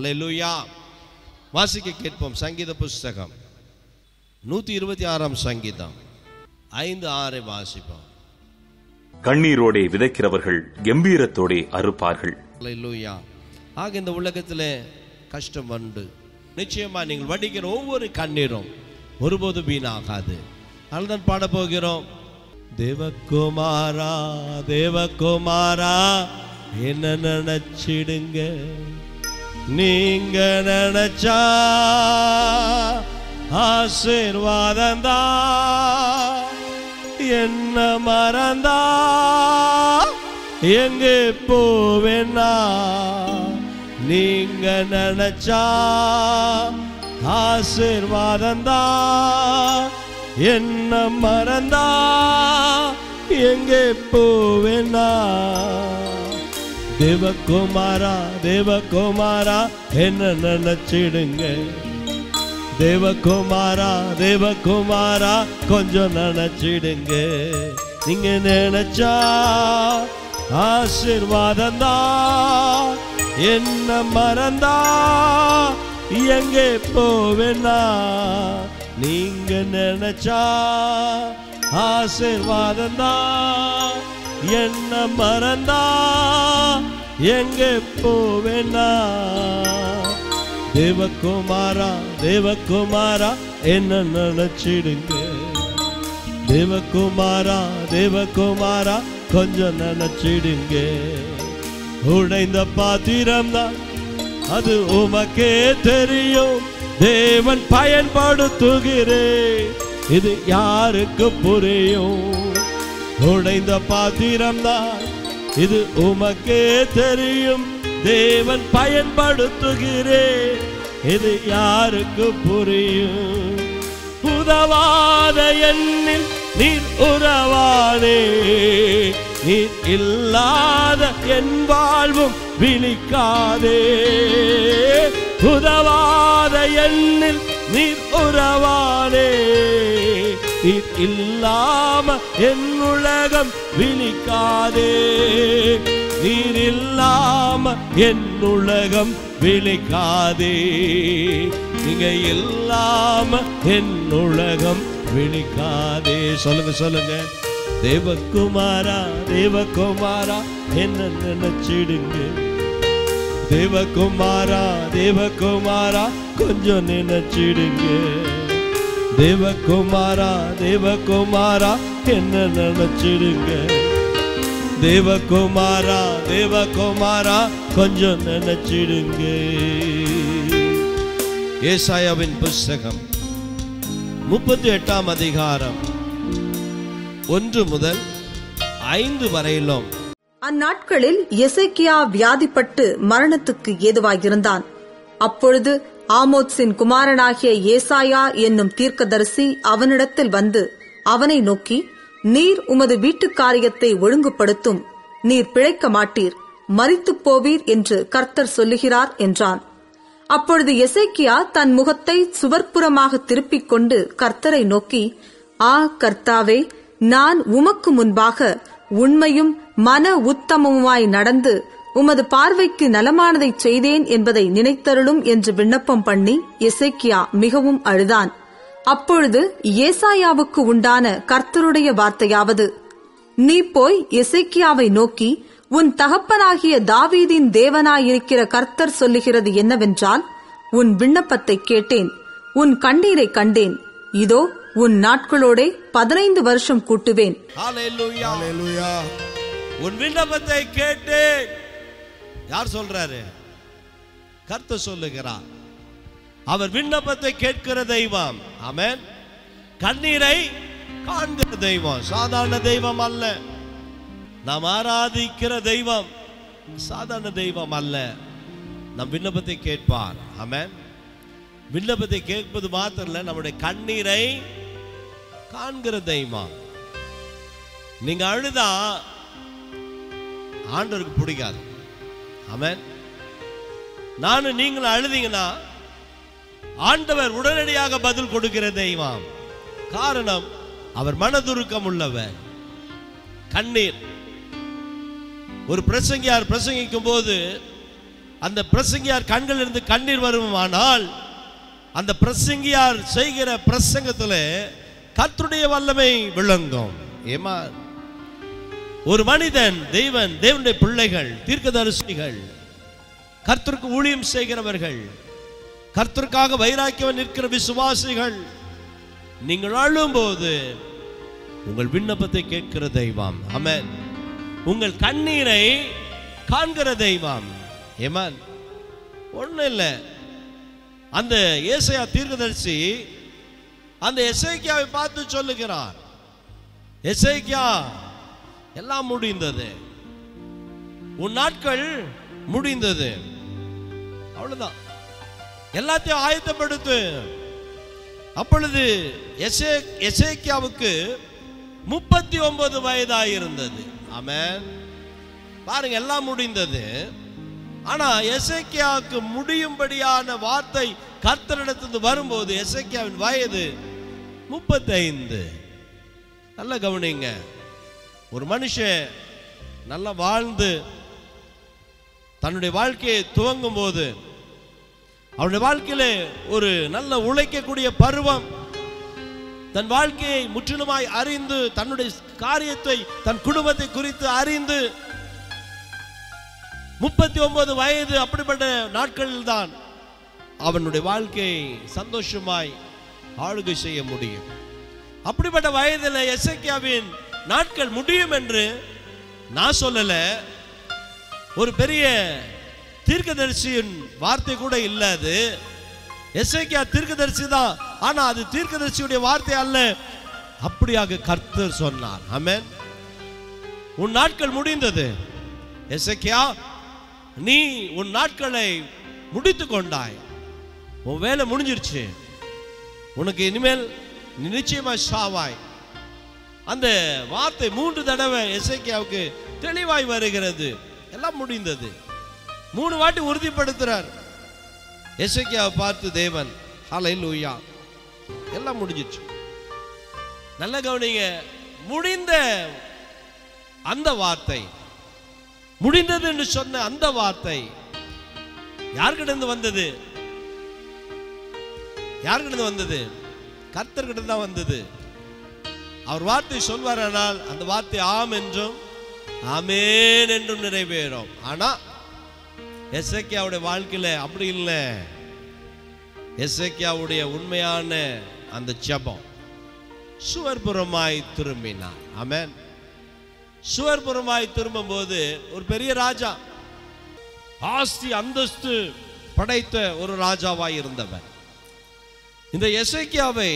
அல்லேலூயா வாசிக்க கேட்போம் சங்கீத புஸ்தகம் நூற்றி இருபத்தி ஆறாம் சங்கீதம் ஐந்து ஆறை வாசிப்போம் கண்ணீரோடே விதைக்கிறவர்கள் கம்பீரத்தோடே அறுப்பார்கள் அல்லேலூயா ஆக இந்த உலகத்தில் கஷ்டம் உண்டு நிச்சயமா நீங்கள் வடிக்கிற ஒவ்வொரு கண்ணீரும் ஒருபோதும் வீணாகாது அதுதான் பாட போகிறோம் தேவகுமாரா தேவகுமாரா என்ன நினைச்சிடுங்க நீங்க நினைச்சா ஆசீர்வாதந்தா என்ன மறந்தா எங்கே போவேன்னா நீங்க நினைச்சா ஆசீர்வாதந்தா என்ன மறந்தா எங்கே போவேன்னா தேவகுமாரா தேவகுமாரா என்ன நினைச்சிடுங்க தேவகுமாரா தேவகுமாரா கொஞ்சம் நினைச்சிடுங்க நீங்க நினைச்சா ஆசீர்வாதம் தான் என்ன மறந்தா எங்கே போவேனா நீங்க நினைச்சா ஆசீர்வாதம் தான் என்ன மறந்தா எங்கே போவேனா தேவகுமாரா தேவகுமாரா என்ன நினைச்சிடுங்க தேவகுமாரா தேவகுமாரா கொஞ்சம் நினைச்சிடுங்க உடைந்த பாத்திரம் தான் அது உமக்கே தெரியும் தேவன் பயன்படுத்துகிறேன் இது யாருக்கு புரியும் உடைந்த பாத்திரம் தான் இது உமக்கே தெரியும் தேவன் பயன்படுத்துகிறேன் இது யாருக்கு புரியும் உதவாத எண்ணில் நீர் உறவானே நீர் இல்லாத என் வாழ்வும் விழிக்காதே உதவாத எண்ணில் நீர் உறவானே நீர் இல்லாம என் உலகம் விழிக்காதே நீர் இல்லாம என் உலகம் விழிக்காதே நீங்க இல்லாம என் உலகம் விழிக்காதே சொல்லுங்க சொல்லுங்க தேவகுமாரா தேவகுமாரா என்ன நினைச்சிடுங்க தேவகுமாரா தேவகுமாரா கொஞ்சம் நினைச்சிடுங்க தேவகுமாரா தேவகுமாரா என்ன நினைச்சிடுங்க தேவகுமாரா தேவகுமாரா கொஞ்சம் நினைச்சிடுங்க ஏசாயாவின் புஸ்தகம் முப்பத்தி எட்டாம் அதிகாரம் ஒன்று முதல் ஐந்து வரையிலும் அந்நாட்களில் எசேக்கியா வியாதிப்பட்டு மரணத்துக்கு ஏதுவாயிருந்தான் அப்பொழுது ஆமோத்ஸின் குமாரனாகிய ஏசாயா என்னும் தீர்க்கதரிசி அவனிடத்தில் வந்து அவனை நோக்கி நீர் உமது வீட்டுக் காரியத்தை ஒழுங்குபடுத்தும் நீர் பிழைக்க மாட்டீர் மரித்துப் போவீர் என்று கர்த்தர் சொல்லுகிறார் என்றான் அப்பொழுது எசேக்கியா தன் முகத்தை சுவர்ப்புறமாக திருப்பிக் கொண்டு கர்த்தரை நோக்கி ஆ கர்த்தாவே நான் உமக்கு முன்பாக உண்மையும் மன உத்தமமுமாய் நடந்து உமது பார்வைக்கு நலமானதை செய்தேன் என்பதை நினைத்தருளும் என்று விண்ணப்பம் பண்ணி எசேக்கியா மிகவும் அழுதான் அப்பொழுது ஏசாயாவுக்கு உண்டான கர்த்தருடைய வார்த்தையாவது நீ போய் எசேக்கியாவை நோக்கி உன் தகப்பனாகிய தாவீதின் தேவனாயிருக்கிற கர்த்தர் சொல்லுகிறது என்னவென்றால் உன் விண்ணப்பத்தை கேட்டேன் உன் கண்ணீரை கண்டேன் இதோ உன் நாட்களோடே பதினைந்து வருஷம் கூட்டுவேன் ஹalleluya உன் விண்ணப்பத்தை கேட்டேன் யார் சொல்றாரு கர்த்தர் சொல்லுகிறார் அவர் விண்ணப்பத்தை கேட்கிற தெய்வம் ஆமென் கண்ணீரை காண்கிற தெய்வம் சாதாரண தெய்வம் அல்ல நாம் ஆராதிக்கிற தெய்வம் சாதாரண தெய்வம் அல்ல நம் விண்ணப்பத்தை கேட்பார் ஆமென் விண்ணப்பத்தை கேட்பது மாத்திரம் இல்ல நம்முடைய கண்ணீரை காண்கிற தெய்வம் நீங்க அழுதா ஆண்டவருக்கு பிடிக்காது ஆமென் நானும் நீங்களும் அழுதீங்கன்னா ஆண்டவர் உடனடியாக பதில் கொடுக்கிற தெய்வம் காரணம் அவர் மனதுருக்கம் உள்ளவர் கண்ணீர் ஒரு பிரசங்கியார் பிரசங்கிக்கும் போது அந்த பிரசங்கியார் கண்களிலிருந்து கண்ணீர் வருமானால் அந்த பிரசங்கியார் செய்கிற பிரசங்கத்தில் கர்த்தருடைய வல்லமை விளங்கும் ஏமா ஒரு மனிதன் தெய்வன் தேவனுடைய பிள்ளைகள் தீர்க்கதரிசிகள் கர்த்தருக்கு ஊழியம் செய்கிறவர்கள் கர்த்தருக்காக வைராக்கியம் நிற்கிற விசுவாசிகள் நீங்கள் அழும்போது உங்கள் விண்ணப்பத்தை கேட்கிற தெய்வம் ஆமென் உங்கள் கண்ணீரை காண்கிற தெய்வம் ஏமான் ஒண்ணும் இல்லை அந்த ஏசையா தீர்க்கதரிசி அந்த எசேக்கியாவை பார்த்து சொல்லுகிறார் எசேக்கியா எல்லாம் முடிந்தது உன் நாட்கள் முடிந்தது அவ்வளவுதான் எல்லாத்தையும் ஆயத்தப்படுத்து அப்பொழுது எசே எசேக்கியாவுக்கு முப்பத்தி ஒன்பது வயதாயிருந்தது ஆமென் பாருங்க எல்லாம் முடிந்தது ஆனா எசேக்கியாவுக்கு முடியும்படியான வார்த்தை கர்த்தரிடத்திலிருந்து வரும்போது எசேக்கியாவின் வயது முப்பத்தைந்து நல்ல கவனிங்க ஒரு மனுஷன் நல்லா வாழ்ந்து தன்னுடைய வாழ்க்கையை துவங்கும் போது அவனுடைய வாழ்க்கையில ஒரு நல்ல உழைக்கக்கூடிய பருவம் தன் வாழ்க்கையை முற்றிலுமாய் அறிந்து தன்னுடைய காரியத்தை தன் குடும்பத்தை குறித்து அறிந்து முப்பத்தி ஒன்பது வயது அப்படிப்பட்ட நாட்களில் தான் அவனுடைய வாழ்க்கையை சந்தோஷமாய் ஆளுகை செய்ய முடியும் அப்படிப்பட்ட வயதில் எசேக்கியாவின் நாட்கள் முடியும் என்று நான் சொல்லல ஒரு பெரிய தீர்க்கதரிசியின் வார்த்தை கூட இல்ல அது எசேக்கியா தீர்க்கதரிசி தான் ஆனா அது தீர்க்கதரிசியுடைய வார்த்தை அல்ல அப்படியாக கர்த்தர் சொன்னார் ஆமென் உன் நாட்கள் முடிந்தது எசேக்கியா நீ உன் நாட்களை முடித்து கொண்டாய் உன் வேலை முடிஞ்சிருச்சு உனக்கு இனிமேல் நீ நிச்சயமா சாவாய் அந்த வார்த்தை மூன்று தடவை எசேக்கியாவுக்கு தெளிவாய் வருகிறது எல்லாம் முடிந்தது மூணு வாட்டி உறுதிப்படுத்துறார் எசேக்கியாவை பார்த்து தேவன் ஹalleluya எல்லாம் முடிஞ்சிச்சு நல்ல கவனிங்க முடிந்த அந்த வார்த்தை முடிந்தது என்று சொன்ன அந்த வார்த்தை யார்கிட்ட இருந்து வந்தது யார்கிட்ட இருந்து வந்தது கர்த்தர்கிட்ட தான் வந்தது அவர் வார்த்தை சொல்வாரானால் அந்த வார்த்தை ஆம் என்றும் ஆமேன் என்றும் நிறைவேறும் ஆனா எஸ்ஐக்கியாவுடைய வாழ்க்கையில அப்படி இல்லை எஸ்ஐக்கியாவுடைய உண்மையான அந்த ஜெபம் சுவர்புறமாய் திரும்பினார் ஆமென் சுவர்புறமாய் திரும்பும்போது ஒரு பெரிய ராஜா ஆஸ்தி அந்தஸ்து படைத்த ஒரு ராஜாவாய் இருந்தவர் இந்த எசேக்கியாவை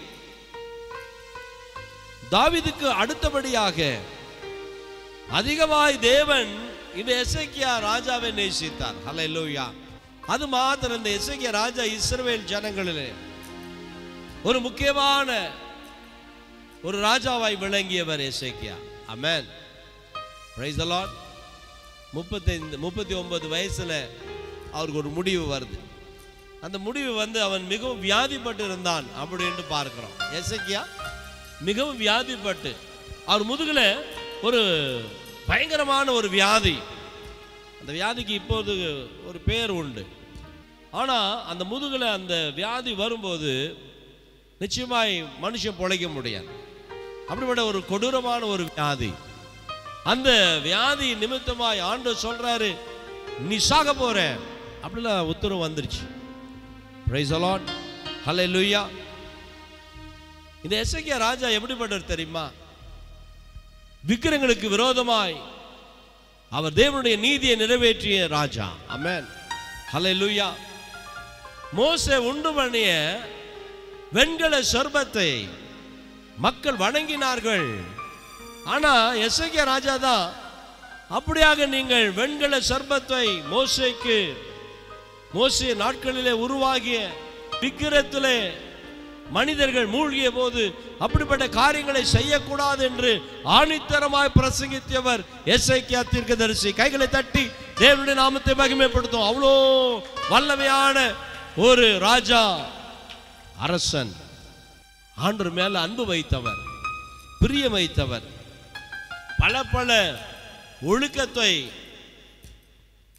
தாவீதுக்கு அடுத்தபடியாக அதிகமாய் தேவன் இந்த எசேக்கியா ராஜாவை நேசித்தார் ஹalleluya அது மாத்திரம் இந்த எசேக்கியா ராஜா இஸ்ரவேல் ஜனங்களிலே ஒரு முக்கியமான ஒரு ராஜாவாய் விளங்கியவர் எசேக்கியா அமேன் பிரைஸ் த லார்ட் முப்பத்தைந்து முப்பத்தி ஒன்பது வயசுல அவருக்கு ஒரு முடிவு வருது அந்த முடிவு வந்து அவன் மிகவும் வியாதிப்பட்டு இருந்தான் அப்படின்னு பார்க்கிறோம் எசேக்கியா மிகவும் வியாதிப்பட்டு அவர் முதுகுல ஒரு பயங்கரமான ஒரு வியாதி அந்த வியாதிக்கு இப்போது ஒரு பேர் உண்டு ஆனா அந்த முதுகுல அந்த வியாதி வரும்போது நிச்சயமாய் மனுஷன் பொழைக்க முடியாது அப்படிப்பட்ட ஒரு கொடூரமான ஒரு வியாதி அந்த வியாதி நிமித்தமாய் ஆண்டவர் சொல்றாரு நீ சாக போற அப்படிலாம் உத்தரவு வந்துருச்சு பிரைஸ் அலாட் ஹalleluya இந்த எசேக்கியா ராஜா எப்படிப்பட்டவர் தெரியுமா விக்கிரங்களுக்கு விரோதமாய் அவர் தேவனுடைய நீதியை நிறைவேற்றிய ராஜா அமேன் ஹalleluya மோசே உண்டு பண்ணிய வெண்கல சொர்பத்தை மக்கள் வணங்கினார்கள் ஆனா எசேக்கியா ராஜா தான் அப்படியாக நீங்கள் வெண்கல சர்பத்தை மோசேக்கு மோசே நாட்களிலே உருவாகிய விக்கிரத்திலே மனிதர்கள் மூழ்கிய போது அப்படிப்பட்ட காரியங்களை செய்யக்கூடாது என்று ஆணித்தரமாய் பிரசங்கித்தவர் எஸ்ஐக்கியா தீர்க்கதரிசி கைகளை தட்டி தேவனுடைய நாமத்தை மகிமைப்படுத்தும் அவ்வளோ வல்லமையான ஒரு ராஜா அரசன் ஆண்டவர் மேல அன்பு வைத்தவர் பிரியம் வைத்தவர் பல பல ஒழுக்கத்தை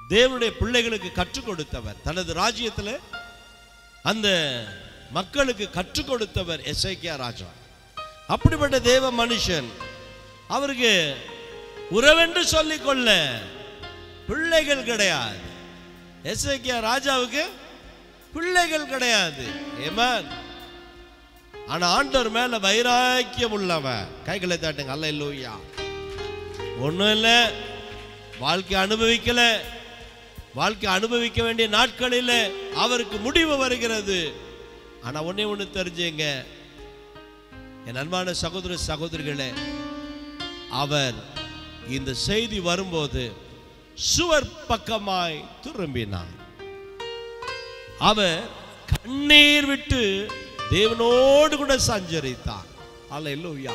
தேவனுடைய பிள்ளைகளுக்கு கற்றுக் கொடுத்தவர் தனது ராஜ்யத்தில் அந்த மக்களுக்கு கற்றுக் கொடுத்தவர் எஸ்ஐக்கியா ராஜா அப்படிப்பட்ட தேவ மனுஷன் அவருக்கு உறவென்று சொல்லிக்கொள்ள பிள்ளைகள் கிடையாது எஸ்ஐக்கியா ராஜாவுக்கு பிள்ளைகள் கிடையாது ஏமான் ஆனா ஆண்டவர் மேல வைராக்கியம் உள்ளவன் கைகளை தாட்டுங்க அல்ல இல்லையா ஒண்ணும் இல்ல வாழ்க்கை அனுபவிக்கல வாழ்க்கை அனுபவிக்க வேண்டிய நாட்களில் அவருக்கு முடிவு வருகிறது ஆனா ஒண்ணே ஒண்ணு தெரிஞ்சுங்க என் அன்பான சகோதர சகோதரிகளே அவர் இந்த செய்தி வரும்போது சுவர் பக்கமாய் திரும்பினார் அவர் கண்ணீர் விட்டு தேவனோடு கூட சஞ்சரித்தார் அல்லேலூயா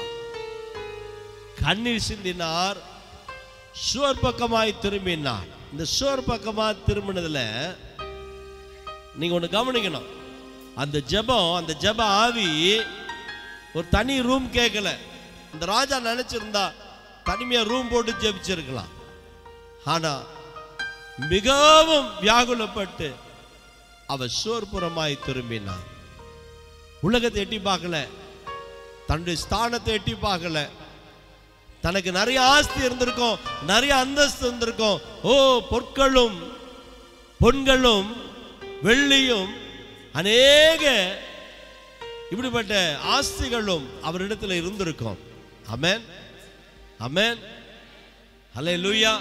கண்ணீர் சிந்தினார் சுவர் பக்கமாய் திரும்பினார் இந்த சுவர் பக்கமா திரும்பினதுல நீங்க ஒண்ணு கவனிக்கணும் அந்த ஜெபம் அந்த ஜெப ஆவி ஒரு தனி ரூம் கேட்கல இந்த ராஜா நினைச்சிருந்தா தனிமையா ரூம் போட்டு ஜெபிச்சிருக்கலாம் ஆனா மிகவும் வியாகுலப்பட்டு அவர் சோர்புறமாய் திரும்பினார் உலகத்தை எட்டி பார்க்கல தன்னுடைய ஸ்தானத்தை எட்டி பார்க்கல தனக்கு நிறைய ஆஸ்தி இருந்திருக்கும் நிறைய அந்தஸ்து இருந்திருக்கும் ஓ பொற்களும் பொன்களும் வெள்ளியும் அநேக இப்படிப்பட்ட ஆஸ்திகளும் அவரிடத்துல இருந்திருக்கும் அமேன் அமேன் ஹலே லூயா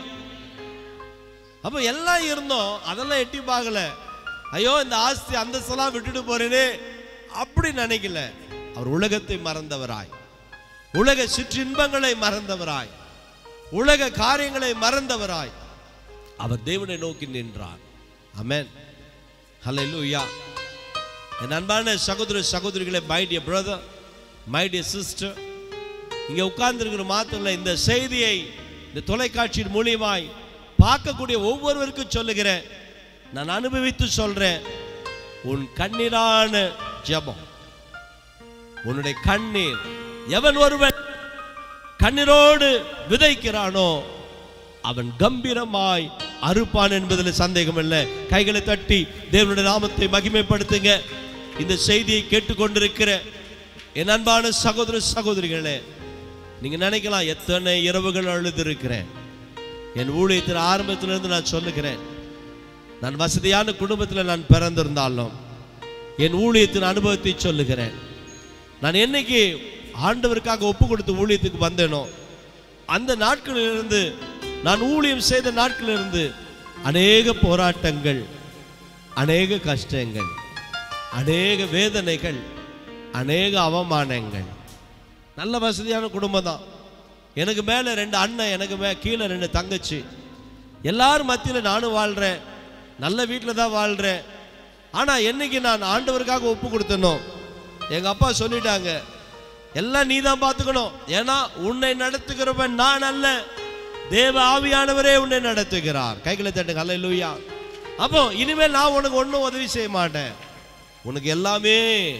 அப்ப எல்லாம் இருந்தோம் அதெல்லாம் எட்டி பார்க்கல ஐயோ இந்த ஆஸ்தி அந்தஸ்தெல்லாம் விட்டுட்டு போறேனே அப்படி நினைக்கல அவர் உலகத்தை மறந்தவராய் உலக சிற்றின்பங்களை மறந்தவராய் உலக காரியங்களை மறந்தவராய் அவர் தேவனை நோக்கி நின்றார் அமேன் ஹalleluya என் அன்பான சகோதர சகோதரிகளே my dear brother my dear sister இங்க உட்கார்ந்திருக்கிற மாத்திரம் இந்த செய்தியை இந்த தொலைக்காட்சியின் மூலியமாய் பார்க்கக்கூடிய ஒவ்வொருவருக்கும் சொல்லுகிறேன் நான் அனுபவித்து சொல்றேன் உன் கண்ணீரான ஜெபம் உன்னுடைய கண்ணீர் எவன் ஒருவன் கண்ணீரோடு விதைக்கிறானோ அவன் கம்பீரமாய் அறுப்பான் என்பதில் சந்தேகம் இல்லை கைகளை தட்டி தேவனுடைய நாமத்தை மகிமைப்படுத்துங்க இந்த செய்தியை கேட்டுக்கொண்டிருக்கிற என் அன்பான சகோதர சகோதரிகளே நீங்க நினைக்கலாம் எத்தனை இரவுகள் அழுது இருக்கிறேன் என் ஊழியத்தின் ஆரம்பத்திலிருந்து நான் சொல்லுகிறேன் நான் வசதியான குடும்பத்தில் நான் பிறந்திருந்தாலும் என் ஊழியத்தின் அனுபவத்தை சொல்லுகிறேன் நான் என்னைக்கு ஆண்டவருக்காக ஒப்பு கொடுத்து ஊழியத்துக்கு வந்தேனோ அந்த நாட்களிலிருந்து நான் ஊழியம் செய்த நாட்களிலிருந்து அநேக போராட்டங்கள் அநேக கஷ்டங்கள் அநேக வேதனைகள் அநேக அவமானங்கள் நல்ல வசதியான குடும்பம் தான் எனக்கு மேலே ரெண்டு அண்ணன் எனக்கு மே கீழே ரெண்டு தங்கச்சி எல்லாரும் மத்தியில் நானும் வாழ்கிறேன் நல்ல வீட்டில் தான் வாழ்கிறேன் ஆனால் என்னைக்கு நான் ஆண்டவருக்காக ஒப்பு கொடுத்தனோ எங்கள் அப்பா சொல்லிட்டாங்க எல்லாம் நீ தான் பார்த்துக்கணும் ஏன்னா உன்னை நடத்துகிறவன் நான் அல்ல தேவ ஆவியானவரே உன்னை நடத்துகிறார் கைகளை தட்டுங்க அல்ல லூயா அப்போ இனிமேல் நான் உனக்கு ஒன்றும் உதவி செய்ய மாட்டேன் உனக்கு எல்லாமே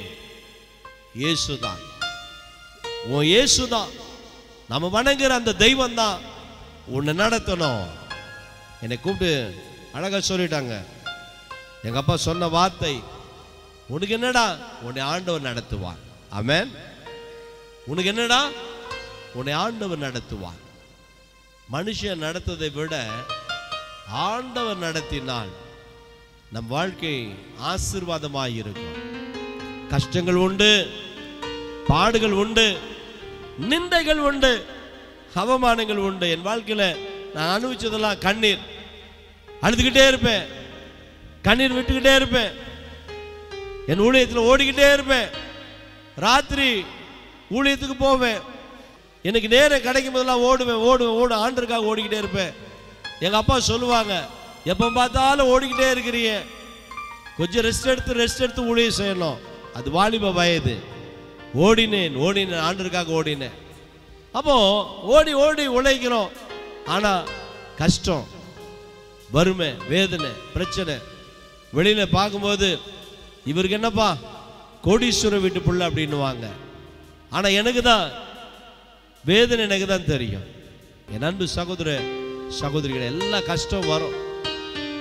இயேசுதான் உன் இயேசுதான் நம்ம வணங்குற அந்த தெய்வம் தான் உன்னை நடத்தணும் என்னை கூப்பிட்டு அழகா சொல்லிட்டாங்க எங்க அப்பா சொன்ன வார்த்தை உனக்கு என்னடா உன்னை ஆண்டவர் நடத்துவார் ஆமென் உனக்கு என்னடா உன்னை ஆண்டவர் நடத்துவார் மனுஷன் நடத்ததை விட ஆண்டவர் நடத்தினால் நம் வாழ்க்கை ஆசீர்வாதமாய் இருக்கும் கஷ்டங்கள் உண்டு பாடுகள் உண்டு நிந்தைகள் உண்டு அவமானங்கள் உண்டு என் வாழ்க்கையில நான் அனுபவிச்சதெல்லாம் கண்ணீர் அழுதுகிட்டே இருப்பேன் கண்ணீர் விட்டுக்கிட்டே இருப்பேன் என் ஊழியத்தில் ஓடிக்கிட்டே இருப்பேன் ராத்திரி ஊழியத்துக்கு போவேன் எனக்கு நேரம் கிடைக்கும் போதெல்லாம் ஓடுவேன் ஓடுவேன் ஓடு ஆண்டருக்காக ஓடிக்கிட்டே இருப்பேன் எங்க அப்பா சொல்லுவாங்க எப்போ பார்த்தாலும் ஓடிக்கிட்டே இருக்கிறீங்க கொஞ்சம் ரெஸ்ட் எடுத்து ரெஸ்ட் எடுத்து ஊழியம் செய்யணும் அது வாலிப வயது ஓடினேன் ஓடினேன் ஆண்டருக்காக ஓடினேன் அப்போ ஓடி ஓடி உழைக்கிறோம் ஆனா கஷ்டம் வறுமை வேதனை பிரச்சனை வெளியில பார்க்கும்போது இவருக்கு என்னப்பா கோடீஸ்வர வீட்டு புள்ள அப்படின்னுவாங்க ஆனா எனக்கு தான் வேதனை எனக்கு தான் தெரியும் என் அன்பு சகோதர சகோதரிகள் எல்லா கஷ்டம் வரும்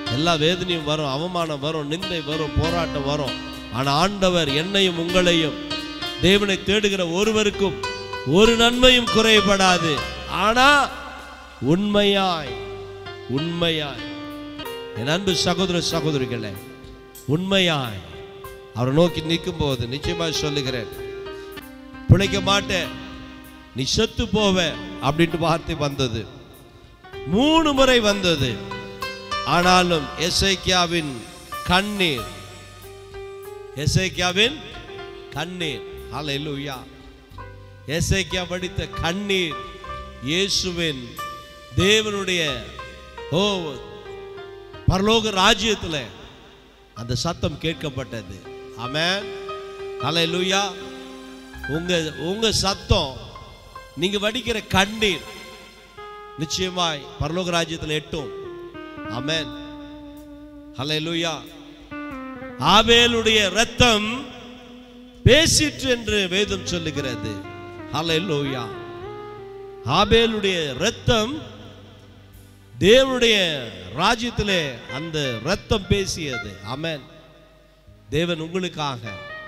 எல்லா வேதனையும் வரும் அவமானம் வரும் நிந்தை வரும் போராட்டம் வரும் ஆனா ஆண்டவர் என்னையும் உங்களையும் தேவனை தேடுகிற ஒருவருக்கும் ஒரு நன்மையும் குறைபடாது ஆனா உண்மையாய் உண்மையாய் என் அன்பு சகோதர சகோதரிகளே உண்மையாய் அவரை நோக்கி நிற்கும் போது நிச்சயமாய் சொல்லுகிறேன் பிழைக்க மாட்டேன் நீ செத்து போவ அப்படின்ட்டு வார்த்தை வந்தது மூணு முறை வந்தது ஆனாலும் எசேக்கியாவின் கண்ணீர் எசேக்கியாவின் கண்ணீர் ஹalleluya எசேக்கியா வடித்த கண்ணீர் இயேசுவின் தேவனுடைய ஓ பரலோக ராஜ்யத்துல அந்த சத்தம் கேட்கப்பட்டது ஆமென் ஹalleluya உங்க உங்க சத்தம் நீங்க வடிக்கிற கண்ணீர் நிச்சயமாய் பரலோக ராஜ்யத்தில் எட்டும் ஆமென் ஹalleluya ஆபேலுடைய ரத்தம் பேசிற்று என்று வேதம் சொல்லுகிறது ஹalleluya ஆபேலுடைய ரத்தம் தேவனுடைய ராஜ்யத்திலே அந்த ரத்தம் பேசியது ஆமென் தேவன் உங்களுக்காக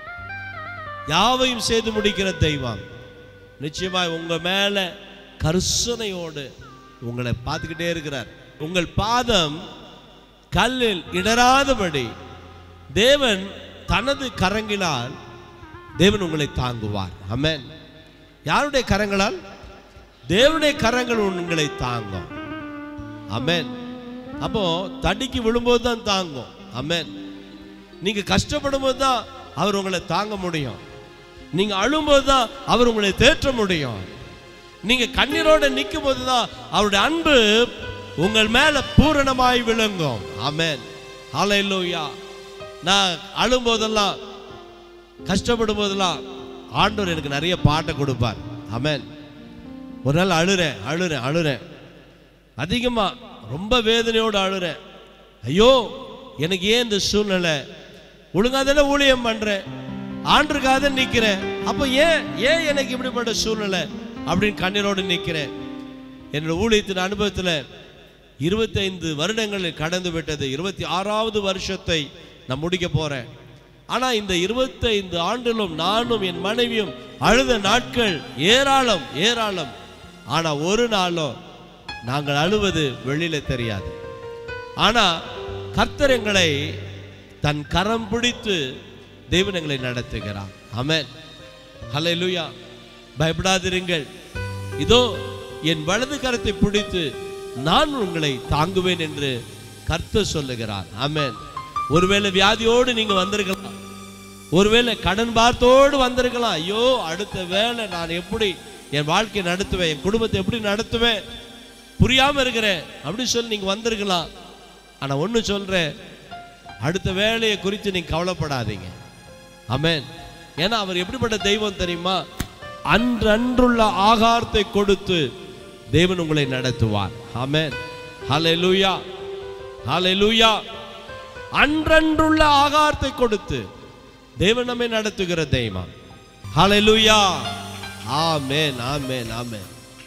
யாவையும் செய்து முடிக்கிற தெய்வம் நிச்சயமாய் உங்க மேல கருசனையோடு உங்களை பார்த்துக்கிட்டே இருக்கிறார் உங்கள் பாதம் கல்லில் இடராதபடி தேவன் தனது கரங்கினால் தேவன் உங்களை தாங்குவார் ஆமென் யாருடைய கரங்களால் தேவனுடைய கரங்கள் உங்களை தாங்கும் ஆமென் அப்போ தடிக்கு விழும்போது தான் தாங்கும் ஆமென் நீங்க கஷ்டப்படும் போது தான் அவர் உங்களை தாங்க முடியும் நீங்க அழும்போது தான் அவர் உங்களை தேற்ற முடியும் நீங்க கண்ணீரோட நிற்கும் போது தான் அவருடைய அன்பு உங்கள் மேல பூரணமாய் விளங்கும் ஆமென் ஹalleluya நான் அழும்போதெல்லாம் கஷ்டப்படும் போதெல்லாம் ஆண்டவர் எனக்கு நிறைய பாட்டை கொடுப்பார் ஆமென் ஒரு நாள் அழுறேன் அழுறேன் அழுறேன் அதிகமா ரொம்ப வேதனையோடு அழுறேன் ஐயோ எனக்கு ஏன் இந்த சூழ்நிலை ஒழுங்கா தானே ஊழியம் பண்றேன் ஆண்டுக்காக தான் நிக்கிறேன் அப்போ ஏன் ஏன் எனக்கு இப்படிப்பட்ட சூழ்நிலை அப்படின்னு கண்ணீரோடு நிக்கிறேன் என்னோட ஊழியத்தின் அனுபவத்தில் இருபத்தைந்து வருடங்கள் கடந்து விட்டது இருபத்தி ஆறாவது வருஷத்தை நான் முடிக்க போறேன் ஆனா இந்த இருபத்தைந்து ஆண்டிலும் நானும் என் மனைவியும் அழுத நாட்கள் ஏராளம் ஏராளம் ஆனா ஒரு நாளும் நாங்கள் அழுவது வெளியில தெரியாது ஆனா கர்த்தர் எங்களை தன் கரம் பிடித்து தேவன் எங்களை நடத்துகிறார் ஆமென் ஹalleluya பயப்படாதிருங்கள் இதோ என் வலது கரத்தை பிடித்து நான் உங்களை தாங்குவேன் என்று கர்த்தர் சொல்லுகிறார் ஆமென் ஒருவேளை வியாதியோடு நீங்க வந்திருக்கலாம் ஒருவேளை கடன் பார்த்தோடு வந்திருக்கலாம் ஐயோ அடுத்த வேளை நான் எப்படி என் வாழ்க்கையை நடத்துவேன் என் குடும்பத்தை எப்படி நடத்துவேன் புரியாம இருக்கிறேன் அப்படி சொல்லி நீங்க வந்திருக்கலாம் ஆனா ஒண்ணு சொல்றேன் அடுத்த வேலையை குறித்து நீங்க கவலைப்படாதீங்க ஆமென் ஏன்னா அவர் எப்படிப்பட்ட தெய்வம் தெரியுமா அன்றன்றுள்ள ஆகாரத்தை கொடுத்து தேவன் உங்களை நடத்துவார் ஆமென் ஹalleluya ஹalleluya அன்றன்றுள்ள ஆகாரத்தை கொடுத்து தேவன் நம்மை நடத்துகிற தெய்வம் ஹalleluya ஆமென் ஆமென் ஆமென்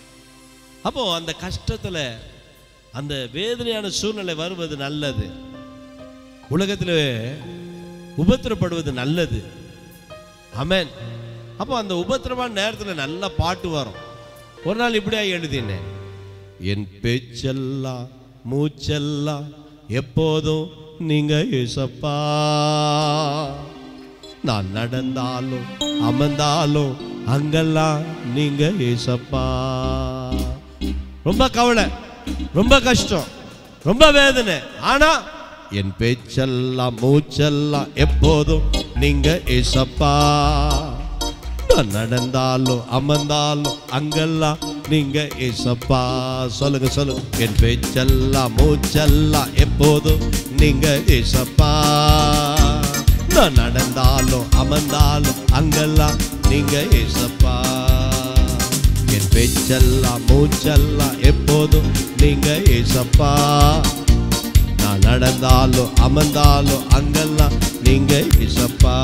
அப்போ அந்த கஷ்டத்துல அந்த வேதனையான சூழ்நிலை வருவது நல்லது உலகத்தில் உபத்திரப்படுவது நல்லது ஆமென் அப்போ அந்த உபத்திரமான நேரத்தில் நல்ல பாட்டு வரும் ஒரு நாள் இப்படியா எழுதினேன் என் பேச்செல்லாம் மூச்செல்லாம் எப்போதும் நீங்க ஏசப்பா நான் நடந்தாலும் அமர்ந்தாலும் அங்கெல்லாம் நீங்க ஏசப்பா ரொம்ப கவலை ரொம்ப கஷ்டம் ரொம்ப வேதனை ஆனா என் பேச்செல்லாம் மூச்செல்லாம் எப்போதும் நீங்க ஏசப்பா நான் நடந்தாலும் அமர்ந்தாலும் அங்கெல்லாம் நீங்க ஏசப்பா சொல்லுங்க சொல்லுங்க என் பேச்செல்லாம் மூச்செல்லாம் எப்போதும் நீங்க ஏசப்பா நான் நடந்தாலும் அமர்ந்தாலும் அங்கெல்லாம் நீங்க ஏசப்பா என் பேச்செல்லாம் மூச்செல்லாம் எப்போதும் நீங்க ஏசப்பா நான் நடந்தாலும் அமர்ந்தாலும் அங்கெல்லாம் நீங்க ஏசப்பா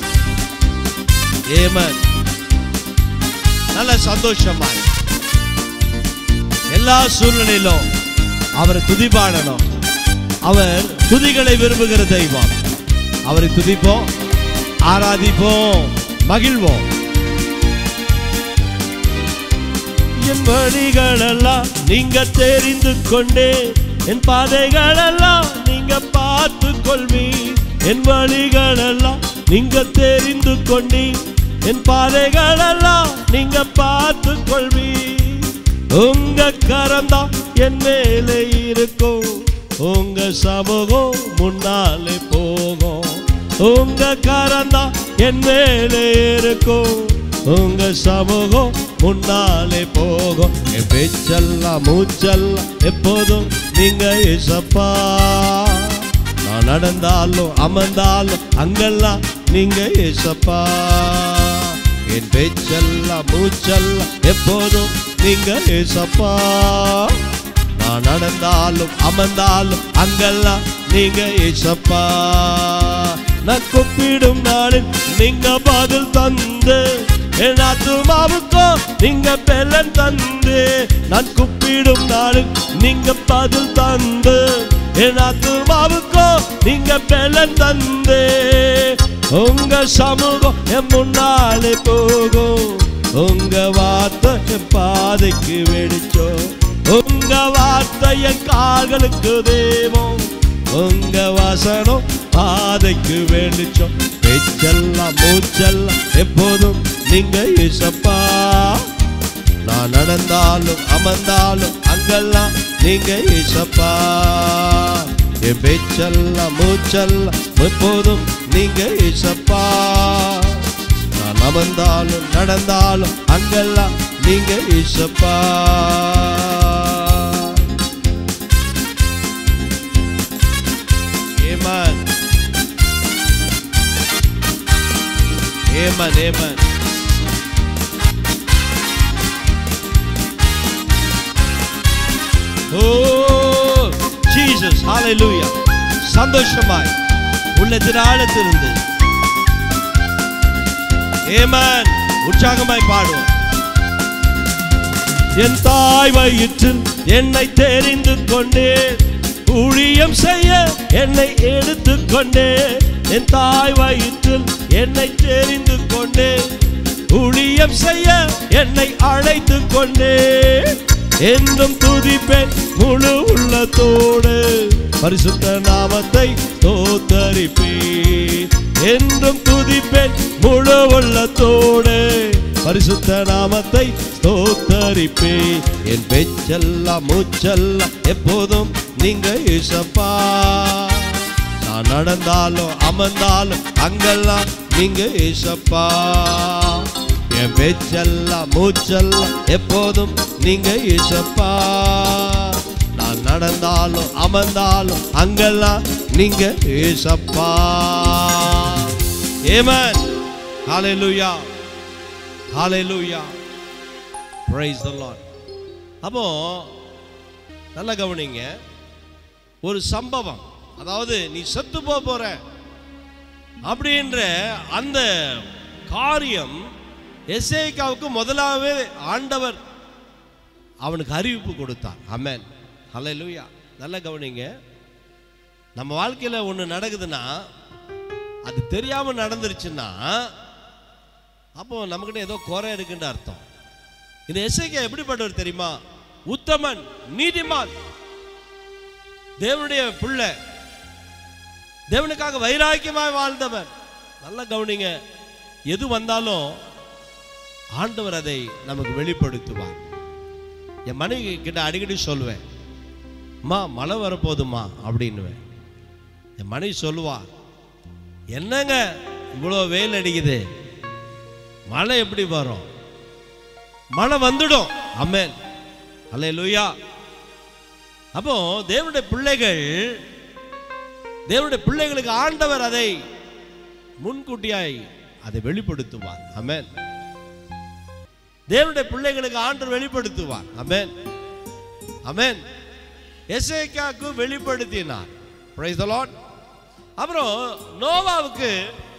ஏமன் நல்ல சந்தோஷமாய் எல்லா சூழ்நிலையிலும் அவரை துதி பாடணும் அவர் துதிகளை விரும்புகிற தெய்வம் அவரை துதிப்போம் ஆராதிப்போம் மகிழ்வோம் என் வழிகளெல்லாம் நீங்க தெரிந்து கொண்டே என் பாதைகளெல்லாம் நீங்க பார்த்து கொள்வி என் வழிகளெல்லாம் நீங்க தெரிந்து கொண்டி என் பாதைகளெல்லாம் நீங்க பார்த்து கொள்வி உங்க கரம்தான் என் மேலே இருக்கும் உங்க சமூகம் முன்னாலே போகும் உங்க கரம்தான் என் மேலே இருக்கும் உங்க சமூகம் முன்னாலே போகும் என் பேச்செல்லாம் மூச்செல்லாம் எப்போதும் நீங்க இசப்பா நான் நடந்தாலும் அமர்ந்தாலும் அங்கெல்லாம் நீங்க இசப்பா என் பேச்செல்லாம் மூச்செல்லாம் எப்போதும் நீங்க இசப்பா நான் நடந்தாலும் அமர்ந்தாலும் அங்கெல்லாம் நீங்க இசப்பா நான் கூப்பிடும் நாளில் நீங்க பதில் தந்து என் ஆத்துமாவுக்கோ நீங்க பெலன் தந்து நான் கூப்பிடும் நாளில் நீங்க பதில் தந்து என் ஆத்துமாவுக்கோ நீங்க பெலன் தந்து உங்க சமூகம் என் முன்னாலே போகும் உங்க வார்த்தை என் பாதைக்கு வெடிச்சோம் உங்க வார்த்தை என் கால்களுக்கு தேவம் உங்க வசனம் பாதைக்கு வெளிச்சம் பேச்செல்லாம் மூச்செல்லாம் எப்போதும் நீங்க இசப்பா நான் நடந்தாலும் அமர்ந்தாலும் அங்கெல்லாம் நீங்க இசப்பா என் பேச்செல்லாம் மூச்செல்லாம் எப்போதும் நீங்க இசப்பா நான் அமர்ந்தாலும் நடந்தாலும் அங்கெல்லாம் நீங்க இசப்பா Amen. Amen. Amen. Oh, Jesus. Hallelujah. சந்தோஷமாய் உள்ளத்தின் ஆழத்திலிருந்து ஏமன் உற்சாகமாய் பாடுவோம் என் தாய் வயிற்றில் என்னை தெரிந்து கொண்டே ஊழியம் செய்ய என்னை எடுத்துக் கொண்டே என் தாய் வயிற்றில் என்னை தெரிந்து கொண்டே ஊழியம் செய்ய என்னை அழைத்து கொண்டே என்றும் துதிப்பேன் முழு உள்ளத்தோடு பரிசுத்த நாமத்தை தோத்தரிப்பேன் என்றும் துதிப்பேன் முழு உள்ளத்தோடு பரிசுத்த நாமத்தை ஸ்தோத்தரிப்பே என் பேச்செல்லாம் மூச்செல்லாம் எப்போதும் நீங்க இசப்பா நான் நடந்தாலும் அமர்ந்தாலும் அங்கெல்லாம் நீங்க இசப்பா என் பேச்செல்லாம் மூச்செல்லாம் எப்போதும் நீங்க இசப்பா நான் நடந்தாலும் அமர்ந்தாலும் அங்கெல்லாம் நீங்க இசப்பா ஏமன் ஹalleluya ஹalleluya praise the lord அப்போ நல்லா கவனிங்க ஒரு சம்பவம் அதாவது நீ செத்து போக போற அப்படின்ற அந்த காரியம் எஸ்ஏக்காவுக்கு முதலாகவே ஆண்டவர் அவனுக்கு அறிவிப்பு கொடுத்தார் அமேன் ஹalleluya நல்லா கவனிங்க நம்ம வாழ்க்கையில ஒன்று நடக்குதுன்னா அது தெரியாம நடந்துருச்சுன்னா அப்போ நமக்கிட்ட ஏதோ குறை இருக்குன்ற அர்த்தம் இந்த எஸ்ஐகே எப்படிப்பட்டவர் தெரியுமா உத்தமன் நீதிமான் தேவனுடைய பிள்ளை தேவனுக்காக வைராக்கியமாய் வாழ்ந்தவன் நல்லா கவனிங்க எது வந்தாலும் ஆண்டவர் அதை நமக்கு வெளிப்படுத்துவார் என் மனைவி கிட்ட அடிக்கடி சொல்லுவேன் அம்மா மழை வரப்போகுதுமா அப்படின்னுவேன் என் மனைவி சொல்லுவா என்னங்க இவ்வளோ வெயில் அடிக்குது மழை எப்படி வரும் மழை வந்துடும் அம்மேன் அல்ல லூயா அப்போ தேவனுடைய பிள்ளைகள் தேவனுடைய பிள்ளைகளுக்கு ஆண்டவர் அதை முன்கூட்டியாய் அதை வெளிப்படுத்துவார் அமேன் தேவனுடைய பிள்ளைகளுக்கு ஆண்டவர் வெளிப்படுத்துவார் அமேன் அமேன் எசேக்காக்கு வெளிப்படுத்தினார் பிரைஸ் தி லார்ட் அப்புறம் நோவாவுக்கு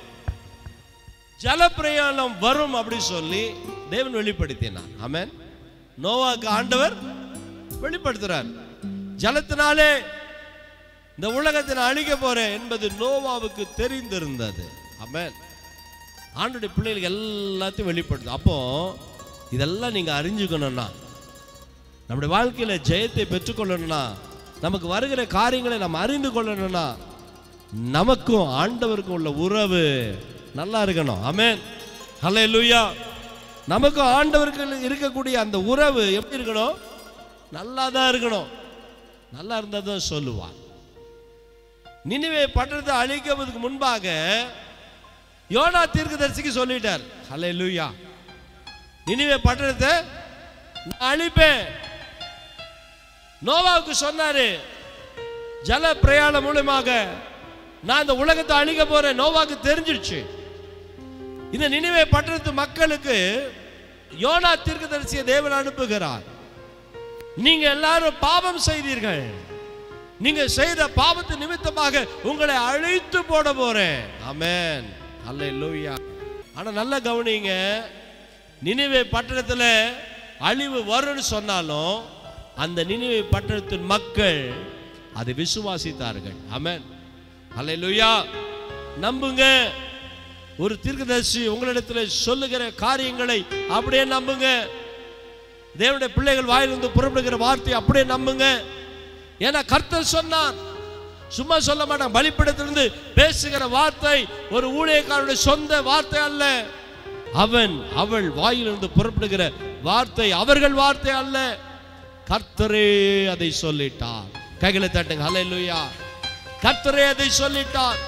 ஜலப்பிரயாணம் வரும் அப்படி சொல்லி தேவன் வெளிப்படுத்தினார் ஆமென் நோவாவுக்கு ஆண்டவர் வெளிப்படுத்துறார் ஜலத்தினாலே இந்த உலகத்தை நான் அழிக்க போறேன் என்பது நோவாவுக்கு தெரிந்திருந்தது ஆமென் ஆண்டுடைய பிள்ளைகளுக்கு எல்லாத்தையும் வெளிப்படுத்து அப்போ இதெல்லாம் நீங்க அறிஞ்சுக்கணும்னா நம்முடைய வாழ்க்கையில ஜெயத்தை பெற்றுக்கொள்ளணும்னா நமக்கு வருகிற காரியங்களை நம்ம அறிந்து கொள்ளணும்னா நமக்கும் ஆண்டவருக்கும் உள்ள உறவு நல்லா இருக்கணும் ஆமென் ஹalleluya நமக்கும் ஆண்டவருக்கு இருக்கக்கூடிய அந்த உறவு எப்படி இருக்கணும் நல்லா தான் இருக்கணும் நல்லா இருந்தா தான் சொல்லுவான் நினைவே பட்டணத்தை அழிக்கிறதுக்கு முன்பாக யோனா தீர்க்கதரிசிக்கு சொல்லிட்டார் ஹalleluya நினைவே பட்டணத்தை நான் அழிப்பேன் நோவாவுக்கு சொன்னாரு ஜல பிரயாணம் மூலமாக நான் இந்த உலகத்தை அழிக்க போறேன் நோவாக்கு தெரிஞ்சிருச்சு இந்த நினைவே பட்டணத்து மக்களுக்கு யோனா தீர்க்கதரிசியை தேவன் அனுப்புகிறார் நீங்க எல்லாரும் பாவம் செய்தீர்கள் நீங்க செய்த பாவத்து நிமித்தமாக உங்களை அழித்து போட போறேன் ஆமென் அல்லேலூயா ஆனா நல்லா கவனிங்க நினைவே பட்டணத்துல அழிவு வரும்னு சொன்னாலும் அந்த நினைவே பட்டணத்தின் மக்கள் அதை விசுவாசித்தார்கள் ஆமென் அல்லேலூயா நம்புங்க ஒரு தீர்க்கதரிசி உங்களிடத்துல சொல்லுகிற காரியங்களை அப்படியே நம்புங்க தேவனுடைய பிள்ளைகள் வாயிலிருந்து புறப்படுகிற வார்த்தை அப்படியே நம்புங்க ஏன்னா கர்த்தர் சொன்னார் சும்மா சொல்ல மாட்டான் பலிப்பிடத்திலிருந்து பேசுகிற வார்த்தை ஒரு ஊழியக்காரனுடைய சொந்த வார்த்தை அல்ல அவன் அவள் வாயிலிருந்து புறப்படுகிற வார்த்தை அவர்கள் வார்த்தை அல்ல கர்த்தரே அதை சொல்லிட்டார் கைகளை தட்டுங்க ஹalleluya கர்த்தரே அதை சொல்லிட்டார்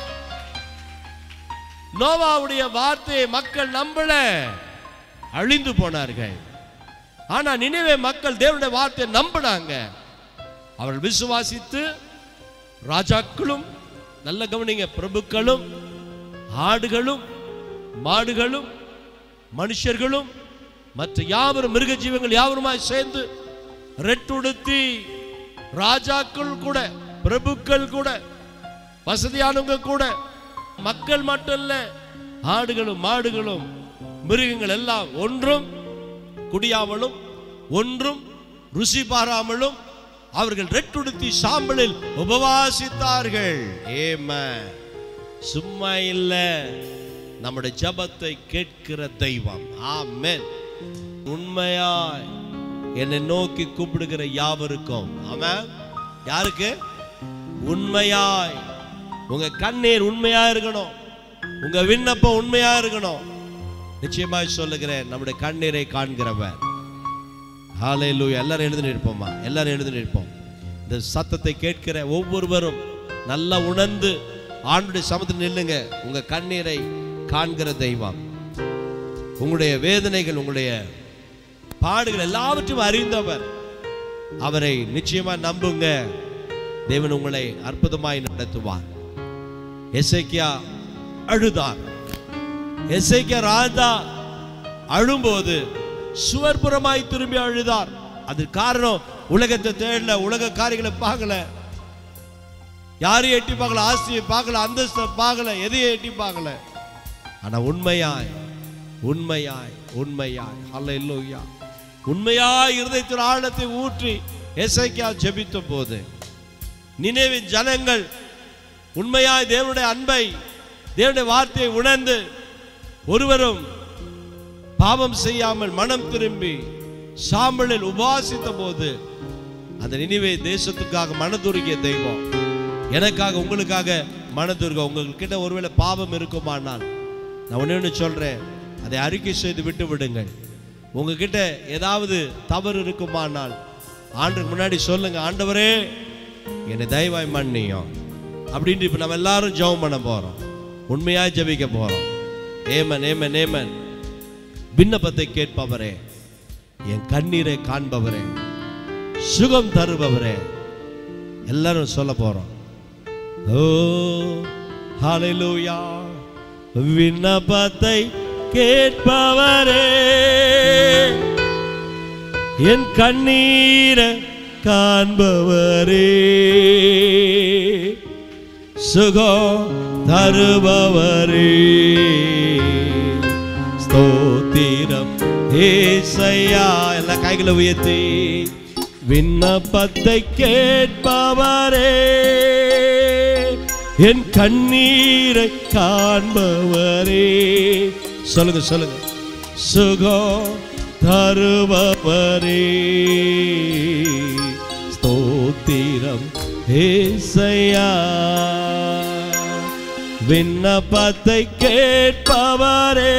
நோவாவுடைய வார்த்தையை மக்கள் நம்பல அழிந்து போனார்கள் ஆனா நினைவே மக்கள் தேவனுடைய வார்த்தையை நம்பினாங்க அவர்கள் விசுவாசித்து ராஜாக்களும் நல்ல கவனிங்க பிரபுக்களும் ஆடுகளும் மாடுகளும் மனுஷர்களும் மற்ற யாவரும் மிருக ஜீவங்கள் யாவருமாய் சேர்ந்து ரெட்டுடுத்தி ராஜாக்கள் கூட பிரபுக்கள் கூட வசதியானவங்க கூட மக்கள் மட்டும் இல்ல ஆடுகளும் மாடுகளும் மிருகங்கள் எல்லாம் ஒன்றும் குடியாமலும் ஒன்றும் ருசி பாராமலும் அவர்கள் ரெட்டுடுத்தி சாம்பலில் உபவாசித்தார்கள் ஏம சும்மா இல்ல நம்முடைய ஜபத்தை கேட்கிற தெய்வம் ஆமென் உண்மையாய் என்னை நோக்கி கூப்பிடுகிற யாவருக்கும் ஆமென் யாருக்கு உண்மையாய் உங்க கண்ணீர் உண்மையா இருக்கணும் உங்க விண்ணப்பம் உண்மையா இருக்கணும் நிச்சயமாய் சொல்லுகிறேன் நம்முடைய கண்ணீரை காண்கிறவர் ஹalleluya எல்லாரும் எழுந்து நிற்போமா எல்லாரும் எழுந்து நிற்போம் இந்த சத்தத்தை கேட்கிற ஒவ்வொருவரும் நல்லா உணர்ந்து ஆண்டுடைய சமத்தில் நில்லுங்க உங்க கண்ணீரை காண்கிற தெய்வம் உங்களுடைய வேதனைகள் உங்களுடைய பாடுகள் எல்லாவற்றையும் அறிந்தவர் அவரை நிச்சயமா நம்புங்க தேவன் உங்களை அற்புதமாய் நடத்துவார் எசேக்கியா அழுதார் எசேக்கியா ராஜா அழும்போது சுவர்புறமாய் திரும்பி அழுதார் அது காரணம் உலகத்தை தேடல உலக காரியங்களை பார்க்கல யாரையும் எட்டி பார்க்கல ஆஸ்தியை பார்க்கல அந்தஸ்தை பார்க்கல எதையும் எட்டி பார்க்கல ஆனா உண்மையாய் உண்மையாய் உண்மையாய் அல்ல உண்மையாய் இருதயத்தின் ஆழத்தை ஊற்றி எசைக்கா ஜெபித்த போது நினைவின் ஜனங்கள் உண்மையாய் தேவனுடைய அன்பை தேவனுடைய வார்த்தையை உணர்ந்து ஒருவரும் பாவம் செய்யாமல் மனம் திரும்பி சாம்பலில் உபாசித்த போது அந்த நினைவே தேசத்துக்காக மனதுருகிய தெய்வம் எனக்காக உங்களுக்காக மனதுருக உங்ககிட்ட ஒருவேளை பாவம் இருக்குமானால் நான் ஒண்ணே ஒன்று சொல்றேன் அதை அறிக்கை செய்து விட்டு விடுங்கள் உங்ககிட்ட ஏதாவது தவறு இருக்குமானால் ஆண்டுக்கு முன்னாடி சொல்லுங்க ஆண்டவரே என்னை தயவாய் மன்னியும் அப்படின்ட்டு இப்போ நம்ம எல்லாரும் ஜெபம் பண்ண போறோம் உண்மையா ஜெபிக்க போறோம் ஏமன் ஏமன் ஏமன் விண்ணப்பத்தை கேட்பவரே என் கண்ணீரை காண்பவரே சுகம் தருபவரே எல்லாரும் சொல்ல போறோம் ஓ ஹalleluya விண்ணப்பத்தை கேட்பவரே என் கண்ணீரை காண்பவரே சுகம் தருபவரே ஸ்தோத்திரம் ஏசையா எல்லா கைகளை உயர்த்தி விண்ணப்பத்தை கேட்பவரே என் கண்ணீரை காண்பவரே சொல்லுங்க சொல்லுங்க சுகம் தருபவரே ஸ்தோத்திரம் ஏசையா விண்ணப்பத்தை கேட்பவரே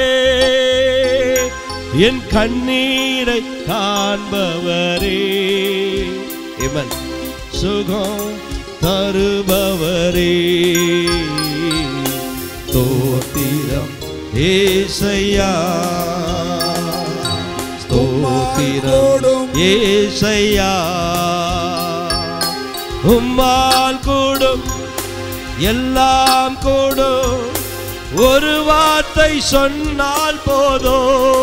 என் கண்ணீரை காண்பவரே இவன் சுகம் தருபவரே ஸ்தோத்திரம் ஏசையா ஸ்தோத்திரம் ஏசையா உம்மால் கூடும் எல்லாம் கூடும் ஒரு வார்த்தை சொன்னால் போதோ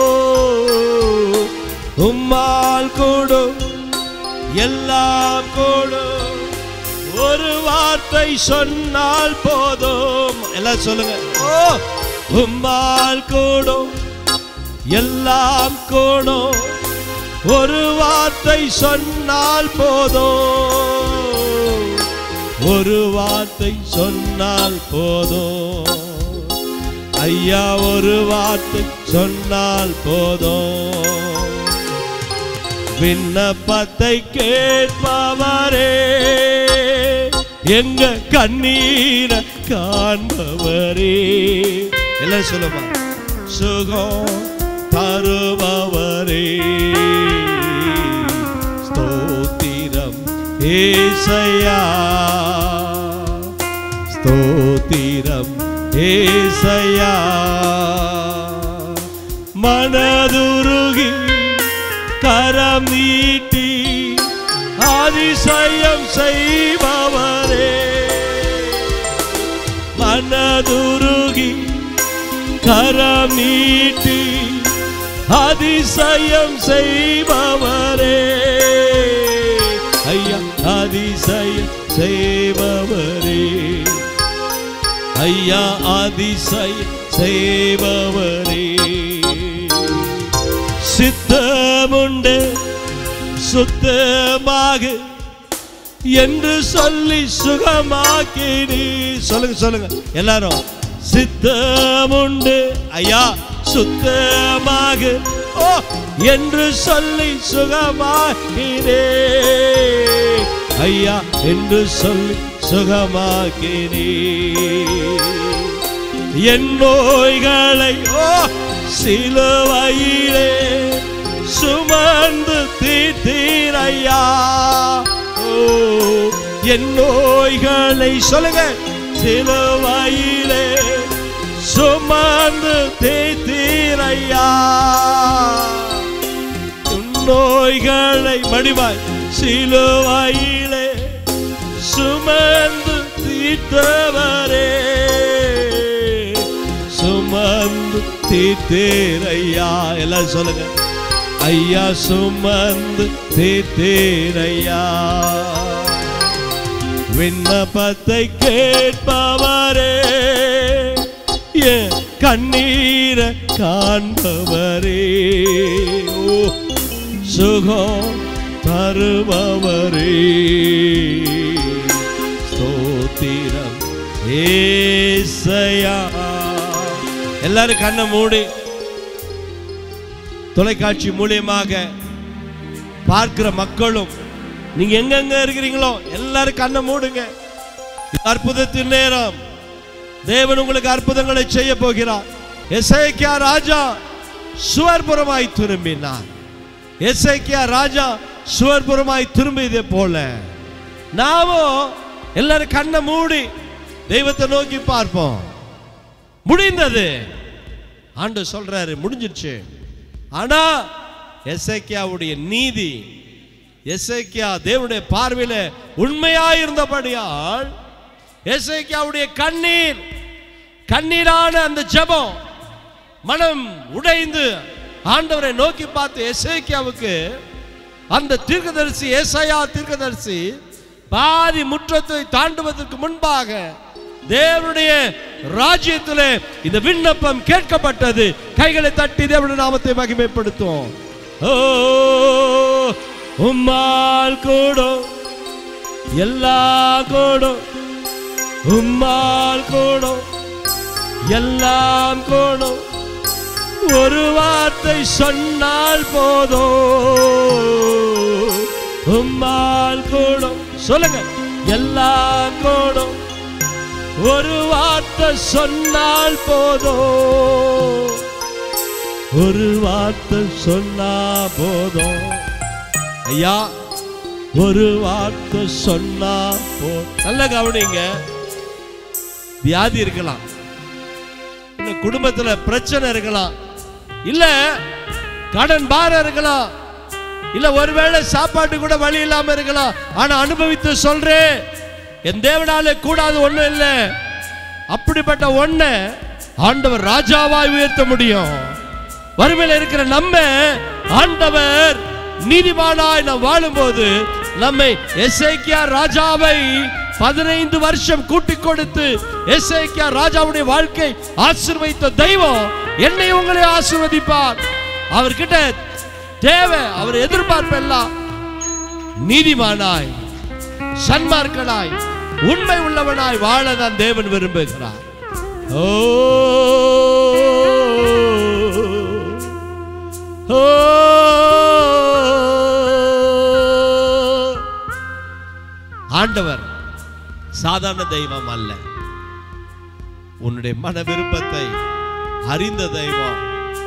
உம்மால் கூடும் எல்லாம் கூடும் ஒரு வார்த்தை சொன்னால் போதும் எல்லாம் சொல்லுங்க ஓ உம்மால் கூடும் எல்லாம் கூடும் ஒரு வார்த்தை சொன்னால் போதும் ஒரு வார்த்தை சொன்னால் போதும் ஐயா ஒரு வார்த்தை சொன்னால் போதும் விண்ணப்பத்தை கேட்பவரே எங்க கண்ணீரை காண்பவரே எல்லாம் சொல்லுமா சுகம் தருபவரே ஸ்தோத்திரம் ஏசையா ஸ்தோத்திரம் ஏசையா மனதுருகி கரம் நீட்டி அதிசயம் செய்பவரே மனதுருகி கரம் நீட்டி அதிசயம் செய்பவரே ஐயா அதிசயம் செய்பவரே ஐயா அதிசயம் செய்பவரே சித்தமுண்டு சுத்தமாக என்று சொல்லி சுகமாக்கினி சொல்லுங்க சொல்லுங்க எல்லாரும் சித்தமுண்டு ஐயா சுத்தமாக ஓ என்று சொல்லி சுகமாக்கினே ஐயா என்று சொல்லி சுகமாக்கினே என் நோய்களை ஓ சிலுவையிலே சுமந்து தீர்த்தீரையா ஓ என் நோய்களை சொல்லுங்க சிலுவையிலே சுமந்து தீர்த்தீரையா உன் நோய்களை மடிவாய் சிலுவையிலே சுமந்து தீர்த்தவரே சுமந்து தீர்த்தேரையா எல்லாம் சொல்லுங்க ஐயா சுமந்து தீர்த்தேரையா விண்ணப்பத்தை கேட்பவரே என் கண்ணீரை காண்பவரே ஓ சுகம் தருபவரே ஸ்தோத்திரம் ஏசையா எல்லாரும் கண்ணை மூடி தொலைக்காட்சி மூலியமாக பார்க்கிற மக்களும் நீங்க எங்கெங்க இருக்கிறீங்களோ எல்லாரும் கண்ணை மூடுங்க இது அற்புதத்தின் நேரம் தேவன் உங்களுக்கு அற்புதங்களை செய்ய போகிறார் எசேக்கியா ராஜா சுவர்புறமாய் திரும்பினார் எசேக்கியா ராஜா சுவர்புறமாய் திரும்பியதை போல நாமும் எல்லாரும் கண்ணை மூடி தெய்வத்தை நோக்கி பார்ப்போம் முடிந்தது ஆண்டு சொல்றாரு முடிஞ்சிருச்சு ஆனா எசேக்கியாவுடைய நீதி எசேக்கியா தேவனுடைய பார்வையில உண்மையாயிருந்தபடியால் எசேக்கியாவுடைய கண்ணீர் கண்ணீரான அந்த ஜெபம் மனம் உடைந்து ஆண்டவரை நோக்கி பார்த்து எசேக்கியாவுக்கு அந்த தீர்க்கதரிசி ஏசாயா தீர்க்கதரிசி பாதி முற்றத்தை தாண்டுவதற்கு முன்பாக தேவனுடைய ராஜ்யத்திலே இந்த விண்ணப்பம் கேட்கப்பட்டது கைகளை தட்டி தேவனுடைய நாமத்தை மகிமைப்படுத்தும் ஓ உம்மால் கூடும் எல்லா கூடும் உம்மால் கூடும் எல்லாம் கூடும் ஒரு வார்த்தை சொன்னால் போதும் உம்மால் கூடும் சொல்லுங்க எல்லாம் கூடும் ஒரு வார்த்தை சொன்னால் போதும் ஒரு வார்த்தை சொன்னா போதும் ஐயா ஒரு வார்த்தை சொன்னா போதும் நல்ல கவனிங்க வியாதி இருக்கலாம் இல்ல குடும்பத்துல பிரச்சனை இருக்கலாம் இல்ல கடன் பாரம் இருக்கலாம் இல்ல ஒருவேளை சாப்பாட்டு கூட வழி இல்லாம இருக்கலாம் ஆனா அனுபவித்து சொல்றேன் என் தேவனால கூடாது ஒண்ணும் இல்ல அப்படிப்பட்ட ஒண்ண ஆண்டவர் ராஜாவாய் உயர்த்த முடியும் வறுமையில இருக்கிற நம்ம ஆண்டவர் நீதிமானாய் நாம் வாழும்போது நம்மை எசேக்கியா ராஜாவை பதினைந்து வருஷம் கூட்டிக் கொடுத்து எசேக்கியா ராஜாவுடைய வாழ்க்கை ஆசீர்வதித்த தெய்வம் என்னை உங்களை ஆசீர்வதிப்பார் அவர்கிட்ட தேவை அவர் எதிர்பார்ப்பெல்லாம் நீதிமானாய் சன்மார்களாய் உண்மை உள்ளவனாய் வாழதான் தேவன் விரும்புகிறார் ஓ ஓ ஆண்டவர் சாதாரண தெய்வம் அல்ல உன்னுடைய மன விருப்பத்தை அறிந்த தெய்வம்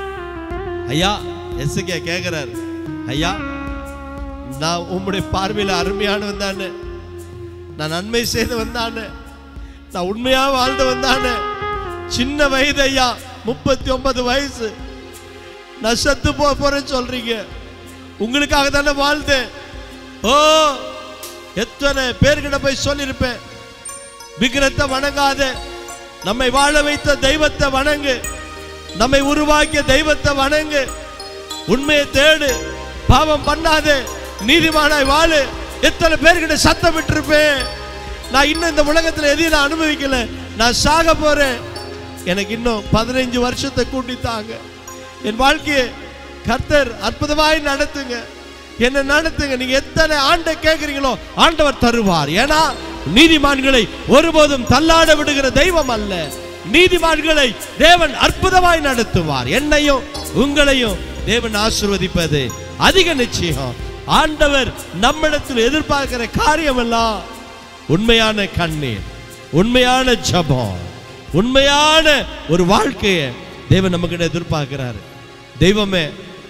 ஐயா எஸ்கே கேக்குறார் ஐயா நான் உம்முடைய பார்வையில் அருமையானவன் தானே நான் நன்மை செய்து வந்தானே நான் உண்மையா வாழ்ந்து வந்தானே சின்ன வயது ஐயா முப்பத்தி ஒன்பது வயசு நான் செத்து போக போறேன்னு சொல்றீங்க உங்களுக்காக தானே வாழ்ந்தேன் ஓ எத்தனை பேர்கிட்ட போய் சொல்லியிருப்பேன் விக்கிரத்தை வணங்காத நம்மை வாழ வைத்த தெய்வத்தை வணங்கு நம்மை உருவாக்கிய தெய்வத்தை வணங்கு உண்மையை தேடு பாவம் பண்ணாதே நீதிமானாய் வாழு எத்தனை பேர்கிட்ட சத்தம் விட்டுருப்பேன் நான் இன்னும் இந்த உலகத்துல எதையும் நான் அனுபவிக்கல நான் சாக போறேன் எனக்கு இன்னும் பதினைஞ்சு வருஷத்தை கூட்டித்தாங்க என் வாழ்க்கையை கர்த்தர் அற்புதமாய் நடத்துங்க என்ன நடத்துங்க நீங்க எத்தனை ஆண்டை கேட்குறீங்களோ ஆண்டவர் தருவார் ஏன்னா நீதிமான்களை ஒருபோதும் தள்ளாட விடுகிற தெய்வம் அல்ல நீதிமான்களை தேவன் அற்புதமாய் நடத்துவார் என்னையும் உங்களையும் தேவன் ஆசீர்வதிப்பது அதிக நிச்சயம் ஆண்டவர் நம்மிடத்தில் எதிர்பார்க்கிற காரியம் எல்லாம் உண்மையான கண்ணீர் உண்மையான ஜபம் உண்மையான ஒரு வாழ்க்கையை தேவன் நம்மகிட்ட எதிர்பார்க்கிறாரு தெய்வமே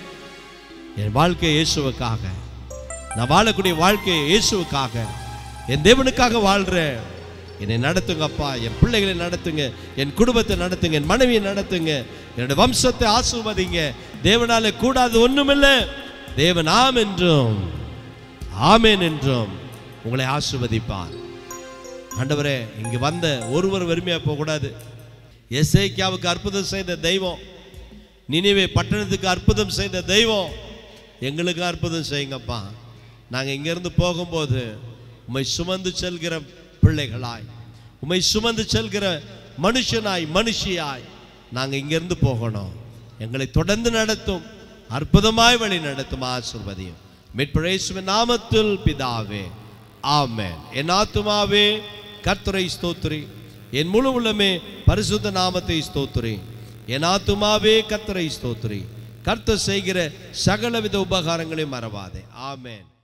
என் வாழ்க்கை இயேசுவுக்காக நான் வாழக்கூடிய வாழ்க்கை இயேசுவுக்காக என் தேவனுக்காக வாழ்றேன் என்னை நடத்துங்கப்பா என் பிள்ளைகளை நடத்துங்க என் குடும்பத்தை நடத்துங்க என் மனைவியை நடத்துங்க என்னோட வம்சத்தை ஆசுவதிங்க தேவனால கூடாது ஒண்ணுமில்லை தேவன் ஆம் என்றும் ஆமேன் என்றும் உங்களை ஆசுவதிப்பார் ஆண்டவரே இங்க வந்த ஒருவர் வெறுமையா போக கூடாது எஸ்ஐக்கியாவுக்கு அற்புதம் செய்த தெய்வம் நினைவே பட்டணத்துக்கு அற்புதம் செய்த தெய்வம் எங்களுக்கு அற்புதம் செய்யுங்கப்பா நாங்கள் இங்கேருந்து போகும்போது உம்மை சுமந்து செல்கிற பிள்ளைகளாய் உம்மை சுமந்து செல்கிற மனுஷனாய் மனுஷியாய் நாங்கள் இங்கேருந்து போகணும் எங்களை தொடர்ந்து நடத்தும் அற்புதமாய் வழி நடத்தும் ஆசிர்வதியும் மீட்புழேசுவின் நாமத்தில் பிதாவே ஆமென் என் ஆத்துமாவே கர்த்தரை ஸ்தோத்திரி என் முழு உள்ளமே பரிசுத்த நாமத்தை ஸ்தோத்திரி என் ஆத்துமாவே கர்த்தரை ஸ்தோத்திரி கர்த்தர் செய்கிற சகலவித உபகாரங்களையும் மறவாதே ஆமென்